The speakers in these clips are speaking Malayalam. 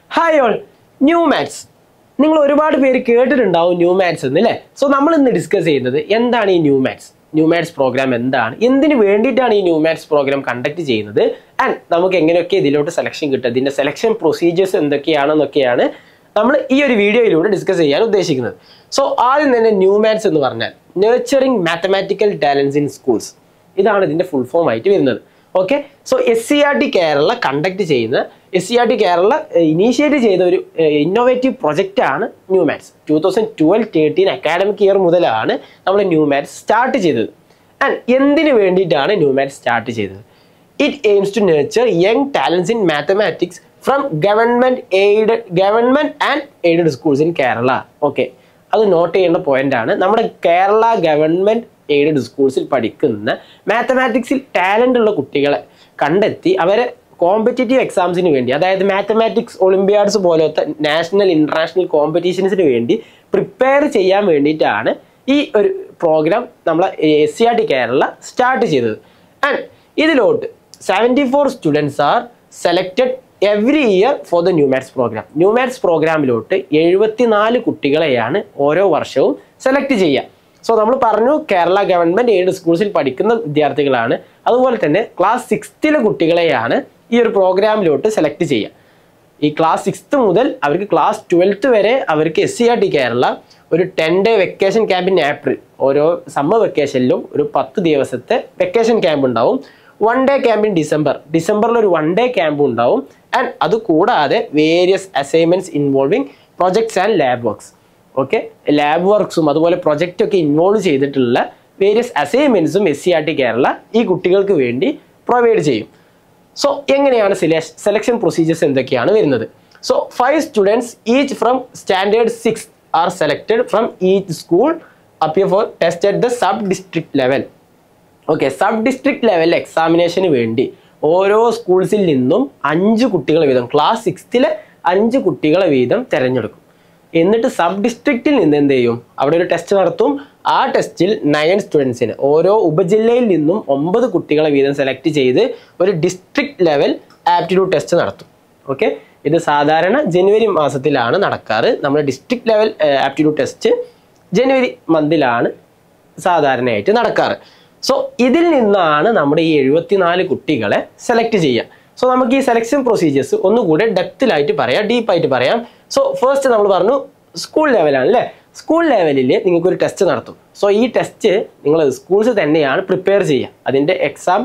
ഹായ് ഓൾ ന്യൂ മാത്സ് നിങ്ങൾ ഒരുപാട് പേര് കേട്ടിട്ടുണ്ടാവും ന്യൂ മാത്സ് എന്ന് അല്ലേ സോ നമ്മൾ ഇന്ന് ഡിസ്കസ് ചെയ്യുന്നത് എന്താണ് ഈ new maths new maths programme എന്താണ് എന്തിനു വേണ്ടിയിട്ടാണ് ഈ ന്യൂ മാത്സ് പ്രോഗ്രാം കണ്ടക്ട് ചെയ്യുന്നത് ആൻഡ് നമുക്ക് എങ്ങനെയൊക്കെ ഇതിലോട്ട് സെലക്ഷൻ കിട്ടുക ഇതിന്റെ സെലക്ഷൻ പ്രൊസീജിയേഴ്സ് എന്തൊക്കെയാണെന്നൊക്കെയാണ് നമ്മൾ ഈ ഒരു വീഡിയോയിലൂടെ ഡിസ്കസ് ചെയ്യാൻ ഉദ്ദേശിക്കുന്നത് സോ ആദ്യം തന്നെ ന്യൂ മാത്സ് എന്ന് പറഞ്ഞാൽ nurturing mathematical talents in schools ഇതാണ് ഇതിന്റെ ഫുൾ ഫോം ആയിട്ട് വരുന്നത് okay so S C R T Kerala conduct ചെയ്യുന്ന S C R T Kerala initiate ചെയ്ത ഒരു ഇന്നോവേറ്റീവ് പ്രൊജക്റ്റ് ആണ് new maths two thousand twelve thirteen academic year മുതലാണ് നമ്മൾ ന്യൂ മാത്സ് സ്റ്റാർട്ട് ചെയ്തത് ആൻഡ് എന്തിനു വേണ്ടിയിട്ടാണ് ന്യൂ മാത്സ് സ്റ്റാർട്ട് ചെയ്തത് it aims to nurture young talents in mathematics from government aid government and aided schools in Kerala okay അത് നോട്ട് ചെയ്യേണ്ട പോയിന്റ് ആണ് നമ്മുടെ കേരള ഗവൺമെന്റ് എയ്ഡഡ് സ്കൂൾസിൽ പഠിക്കുന്ന മാത്തമാറ്റിക്സിൽ ടാലന്റ് ഉള്ള കുട്ടികളെ കണ്ടെത്തി അവരെ കോമ്പറ്റേറ്റീവ് എക്സാംസിന് വേണ്ടി അതായത് മാത്തമാറ്റിക്സ് ഒളിമ്പിയാഡ്സ് പോലത്തെ നാഷണൽ ഇന്റർനാഷണൽ കോമ്പറ്റീഷൻസിന് വേണ്ടി പ്രിപ്പയർ ചെയ്യാൻ വേണ്ടിയിട്ടാണ് ഈ ഒരു പ്രോഗ്രാം നമ്മൾ S C R T Kerala start ചെയ്തത് ആൻഡ് ഇതിലോട്ട് seventy four students are selected every year for the new maths programme new maths പ്രോഗ്രാമിലോട്ട് എഴുപത്തിനാല് കുട്ടികളെയാണ് ഓരോ വർഷവും സെലക്ട് ചെയ്യുക സോ നമ്മൾ പറഞ്ഞു കേരള ഗവൺമെന്റ് എയ്ഡ് സ്കൂൾസിൽ പഠിക്കുന്ന വിദ്യാർത്ഥികളാണ് അതുപോലെ തന്നെ ക്ലാസ് സിക്സ്ത്തിലെ കുട്ടികളെയാണ് ഈ ഒരു പ്രോഗ്രാമിലോട്ട് സെലക്ട് ചെയ്യുക ഈ ക്ലാസ് സിക്സ്ത് മുതൽ അവർക്ക് ക്ലാസ് ട്വൽത്ത് വരെ അവർക്ക് S C R T Kerala ഒരു ten day vacation camp in April ഓരോ സമ്മർ വെക്കേഷനിലും ഒരു പത്ത് ദിവസത്തെ വെക്കേഷൻ ക്യാമ്പ് ഉണ്ടാവും one day camp in December ഡിസംബറിൽ ഒരു വൺ ഡേ ക്യാമ്പ് ഉണ്ടാവും ആൻഡ് അത് കൂടാതെ various assignments involving projects and lab works okay lab വർക്ക്സും അതുപോലെ പ്രൊജക്റ്റ് ഒക്കെ ഇൻവോൾവ് ചെയ്തിട്ടുള്ള വേരിയസ് അസൈൻമെന്റ്സും S C R T Kerala ഈ കുട്ടികൾക്ക് വേണ്ടി പ്രൊവൈഡ് ചെയ്യും സോ എങ്ങനെയാണ് സെലക്ഷൻ പ്രൊസീജിയേഴ്സ് എന്തൊക്കെയാണ് വരുന്നത് so five students each from standard six are selected from each school appear for test at the sub district level okay sub district level എക്സാമിനേഷന് വേണ്ടി ഓരോ സ്കൂൾസിൽ നിന്നും അഞ്ച് കുട്ടികളെ വീതം ക്ലാസ് സിക്സ്ത്തിലെ അഞ്ച് കുട്ടികളെ വീതം തിരഞ്ഞെടുക്കും എന്നിട്ട് സബ് ഡിസ്ട്രിക്റ്റിൽ നിന്ന് എന്ത് ചെയ്യും അവിടെ ഒരു ടെസ്റ്റ് നടത്തും ആ ടെസ്റ്റിൽ നയൻ സ്റ്റുഡൻസിന് ഓരോ ഉപജില്ലയിൽ നിന്നും ഒമ്പത് കുട്ടികളെ വീതം സെലക്ട് ചെയ്ത് ഒരു ഡിസ്ട്രിക്ട് ലെവൽ ആപ്റ്റിറ്റ്യൂഡ് ടെസ്റ്റ് നടത്തും ഓക്കെ ഇത് സാധാരണ ജനുവരി മാസത്തിലാണ് നടക്കാറ് നമ്മുടെ ഡിസ്ട്രിക്ട് ലെവൽ ആപ്റ്റിറ്റ്യൂഡ് ടെസ്റ്റ് ജനുവരി മന്തിലാണ് സാധാരണയായിട്ട് നടക്കാറ് സോ ഇതിൽ നിന്നാണ് നമ്മുടെ ഈ എഴുപത്തിനാല് കുട്ടികളെ സെലക്ട് ചെയ്യുക സോ നമുക്ക് ഈ സെലക്ഷൻ പ്രൊസീജിയേഴ്സ് ഒന്നുകൂടെ ഡെപ്തിലായിട്ട് പറയാം ഡീപ്പായിട്ട് പറയാം സോ ഫസ്റ്റ് നമ്മൾ പറഞ്ഞു സ്കൂൾ ലെവലാണ് അല്ലേ സ്കൂൾ ലെവലിൽ നിങ്ങൾക്ക് ഒരു ടെസ്റ്റ് നടത്തും സോ ഈ ടെസ്റ്റ് നിങ്ങൾ സ്കൂൾസ് തന്നെയാണ് പ്രിപ്പയർ ചെയ്യുക അതിൻ്റെ എക്സാം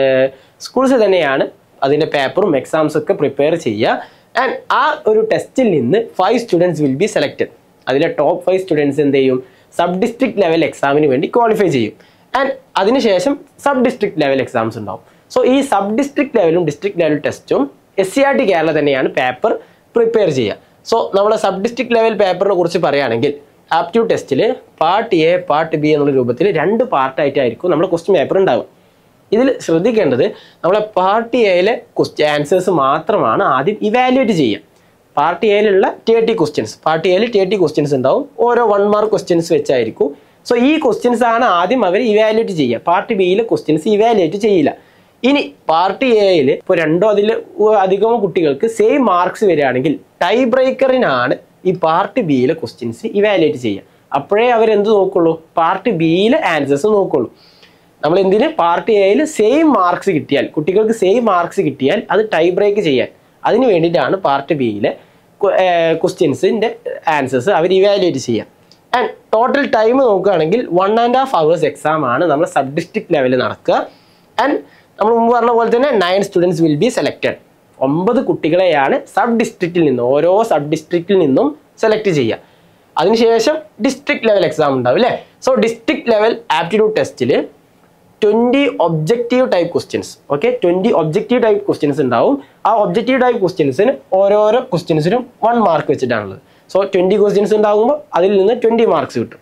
സ്കൂൾസ് തന്നെയാണ് അതിൻ്റെ പേപ്പറും എക്സാംസ് ഒക്കെ പ്രിപ്പയർ ചെയ്യുക ആൻഡ് ആ ഒരു ടെസ്റ്റിൽ നിന്ന് five students will be selected അതിലെ ടോപ്പ് ഫൈവ് സ്റ്റുഡൻസ് എന്ത് ചെയ്യും സബ് ഡിസ്ട്രിക്ട് ലെവൽ എക്സാമിന് വേണ്ടി ക്വാളിഫൈ ചെയ്യും ആൻഡ് അതിനുശേഷം സബ് ഡിസ്ട്രിക്ട് ലെവൽ എക്സാംസ് ഉണ്ടാവും സോ ഈ സബ് ഡിസ്ട്രിക്ട് ലെവലും ഡിസ്ട്രിക്ട് ലെവൽ ടെസ്റ്റും S C R T Kerala തന്നെയാണ് പേപ്പർ പ്രിപ്പയർ ചെയ്യുക സോ നമ്മുടെ സബ് ഡിസ്ട്രിക്ട് ലെവൽ പേപ്പറിനെ കുറിച്ച് പറയുകയാണെങ്കിൽ ആപ്റ്റ്യൂഡ് ടെസ്റ്റിൽ പാർട്ട് എ പാർട്ട് ബി എന്നുള്ള രൂപത്തിൽ രണ്ട് പാർട്ടായിട്ടായിരിക്കും നമ്മുടെ ക്വസ്റ്റ്യൻ പേപ്പർ ഉണ്ടാവുക ഇതിൽ ശ്രദ്ധിക്കേണ്ടത് നമ്മളെ പാർട്ടി എയിലെ ക്വസ്റ്റ്യൻ ആൻസേഴ്സ് മാത്രമാണ് ആദ്യം ഇവാലുവേറ്റ് ചെയ്യുക പാർട്ടി എയിലുള്ള തേർട്ടി ക്വസ്റ്റ്യൻസ് പാർട്ടി എയിൽ തേർട്ടി ക്വസ്റ്റ്യൻസ് ഉണ്ടാവും ഓരോ വൺ മാർക്ക് ക്വസ്റ്റ്യൻസ് വെച്ചായിരിക്കും സോ ഈ ക്വസ്റ്റ്യൻസ് ആണ് ആദ്യം അവർ ഇവാലുവേറ്റ് ചെയ്യുക പാർട്ടി ബിയിലെ ക്വസ്റ്റ്യൻസ് ഇവാലുവേറ്റ് ചെയ്യില്ല ഇനി പാർട്ടി എയിൽ ഇപ്പോൾ രണ്ടോ അതിൽ അധികമോ കുട്ടികൾക്ക് സെയിം മാർക്സ് വരികയാണെങ്കിൽ ടൈ ബ്രേക്കറിനാണ് ഈ പാർട്ടി ബിയിലെ ക്വസ്റ്റ്യൻസ് ഇവാലുവേറ്റ് ചെയ്യുക അപ്പോഴേ അവരെന്ത് നോക്കുള്ളൂ പാർട്ടി ബിയിലെ ആൻസേഴ്സ് നോക്കുള്ളൂ നമ്മൾ എന്തിന് പാർട്ടി എയിൽ സെയിം മാർക്സ് കിട്ടിയാൽ കുട്ടികൾക്ക് സെയിം മാർക്സ് കിട്ടിയാൽ അത് ടൈ ബ്രേക്ക് ചെയ്യാൻ അതിന് വേണ്ടിയിട്ടാണ് പാർട്ട് ബിയിലെ ക്വസ്റ്റ്യൻസിൻ്റെ ആൻസേഴ്സ് അവർ ഇവാലുവേറ്റ് ചെയ്യുക ആൻഡ് ടോട്ടൽ ടൈം നോക്കുകയാണെങ്കിൽ one and half hours exam ആണ് നമ്മൾ സബ് ഡിസ്ട്രിക്ട് ലെവലിൽ നടക്കുക ആൻഡ് നമ്മൾ മുമ്പ് പറഞ്ഞ പോലെ തന്നെ nine students will be selected ഒമ്പത് കുട്ടികളെയാണ് സബ് ഡിസ്ട്രിക്റ്റിൽ നിന്നും ഓരോ സബ് ഡിസ്ട്രിക്റ്റിൽ നിന്നും സെലക്ട് ചെയ്യുക അതിനുശേഷം ഡിസ്ട്രിക്ട് ലെവൽ എക്സാം ഉണ്ടാവും അല്ലേ സോ ഡിസ്ട്രിക്ട് ലെവൽ ആപ്റ്റിറ്റ്യൂഡ് ടെസ്റ്റിൽ twenty objective type questions okay twenty objective type questions ഉണ്ടാവും ആ ഒബ്ജക്റ്റീവ് ടൈപ്പ് ക്വസ്റ്റ്യൻസിന് ഓരോരോ ക്വസ്റ്റ്യൻസിനും വൺ മാർക്ക് വെച്ചിട്ടാണുള്ളത് സോ ട്വൻറ്റി ക്വസ്റ്റ്യൻസ് ഉണ്ടാകുമ്പോൾ അതിൽ നിന്ന് ട്വൻറ്റി മാർക്സ് കിട്ടും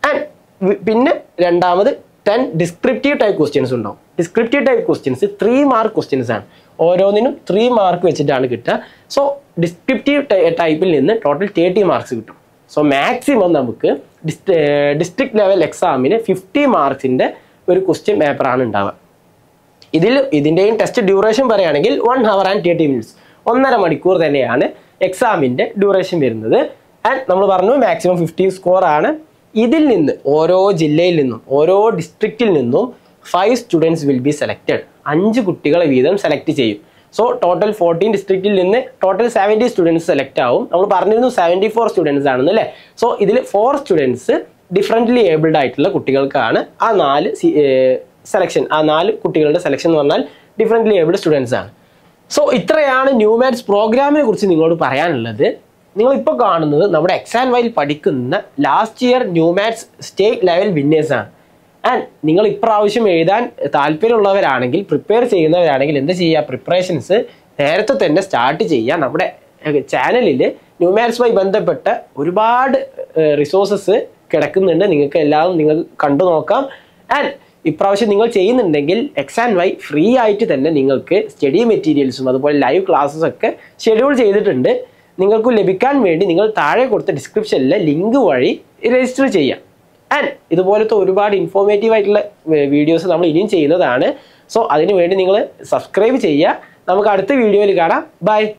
ആൻഡ് പിന്നെ രണ്ടാമത് ടെൻ ഡിസ്ക്രിപ്റ്റീവ് ടൈപ്പ് ക്വസ്റ്റ്യൻസ് ഉണ്ടാവും descriptive type questions three mark questions ആണ് ഓരോന്നിനും ത്രീ മാർക്ക് വെച്ചിട്ടാണ് കിട്ടുക സോ ഡിസ്ക്രിപ്റ്റീവ് ടൈപ്പിൽ നിന്ന് ടോട്ടൽ തേർട്ടി മാർക്സ് കിട്ടും സോ മാക്സിമം നമുക്ക് ഡിസ്ട്രിക്ട് ലെവൽ എക്സാമിന് ഫിഫ്റ്റി മാർക്സിൻ്റെ ഒരു ക്വസ്റ്റ്യൻ പേപ്പറാണ് ഉണ്ടാവുക ഇതിൽ ഇതിൻ്റെയും ടെസ്റ്റ് ഡ്യൂറേഷൻ പറയുകയാണെങ്കിൽ one hour and thirty minutes ഒന്നര മണിക്കൂർ തന്നെയാണ് എക്സാമിൻ്റെ ഡ്യൂറേഷൻ വരുന്നത് ആൻഡ് നമ്മൾ പറഞ്ഞു മാക്സിമം ഫിഫ്റ്റി സ്കോർ ആണ് ഇതിൽ നിന്ന് ഓരോ ജില്ലയിൽ നിന്നും ഓരോ ഡിസ്ട്രിക്റ്റിൽ നിന്നും five students will be selected അഞ്ച് കുട്ടികളെ വീതം സെലക്ട് ചെയ്യും സോ ടോട്ടൽ ഫോർട്ടീൻ ഡിസ്ട്രിക്റ്റിൽ നിന്ന് ടോട്ടൽ സെവൻറ്റി സ്റ്റുഡൻസ് സെലക്ട് ആവും നമ്മൾ പറഞ്ഞിരുന്നു സെവൻറ്റി ഫോർ സ്റ്റുഡൻസ് ആണെന്ന് അല്ലേ സോ ഇതിൽ ഫോർ സ്റ്റുഡൻസ് ഡിഫറെൻ്റ്ലി ഏബിൾഡ് ആയിട്ടുള്ള കുട്ടികൾക്കാണ് ആ നാല് സെലക്ഷൻ ആ നാല് കുട്ടികളുടെ സെലക്ഷൻ എന്ന് പറഞ്ഞാൽ ഡിഫറെൻ്റ്ലി ഏബിൾഡ് സ്റ്റുഡൻസ് ആണ് സോ ഇത്രയാണ് ന്യൂ മാത്സ് പ്രോഗ്രാമിനെ കുറിച്ച് നിങ്ങളോട് പറയാനുള്ളത് നിങ്ങൾ ഇപ്പോൾ കാണുന്നത് നമ്മുടെ എക്സാം വൈൽ പഠിക്കുന്ന last year new maths state level winners ആണ് ആൻഡ് നിങ്ങൾ ഇപ്രാവശ്യം എഴുതാൻ താല്പര്യമുള്ളവരാണെങ്കിൽ പ്രിപ്പയർ ചെയ്യുന്നവരാണെങ്കിൽ എന്ത് ചെയ്യുക പ്രിപ്പറേഷൻസ് നേരത്തെ തന്നെ സ്റ്റാർട്ട് ചെയ്യുക നമ്മുടെ ചാനലിൽ ന്യൂ മാത്സുമായി ബന്ധപ്പെട്ട ഒരുപാട് റിസോഴ്സസ് കിടക്കുന്നുണ്ട് നിങ്ങൾക്ക് എല്ലാം നിങ്ങൾ കണ്ടു നോക്കാം ആൻഡ് ഇപ്രാവശ്യം നിങ്ങൾ ചെയ്യുന്നുണ്ടെങ്കിൽ എക്സാം വൈ ഫ്രീ ആയിട്ട് തന്നെ നിങ്ങൾക്ക് സ്റ്റഡി മെറ്റീരിയൽസും അതുപോലെ ലൈവ് ക്ലാസ്സസ് ഒക്കെ ഷെഡ്യൂൾ ചെയ്തിട്ടുണ്ട് നിങ്ങൾക്ക് ലഭിക്കാൻ വേണ്ടി നിങ്ങൾ താഴെ കൊടുത്ത ഡിസ്ക്രിപ്ഷനിലെ ലിങ്ക് വഴി രജിസ്റ്റർ ചെയ്യാം ആൻഡ് ഇതുപോലത്തെ ഒരുപാട് ഇൻഫോർമേറ്റീവ് ആയിട്ടുള്ള വീഡിയോസ് നമ്മൾ ഇനിയും ചെയ്യുന്നതാണ് സോ അതിനു വേണ്ടി നിങ്ങൾ സബ്സ്ക്രൈബ് ചെയ്യുക നമുക്ക് അടുത്ത വീഡിയോയിൽ കാണാം ബൈ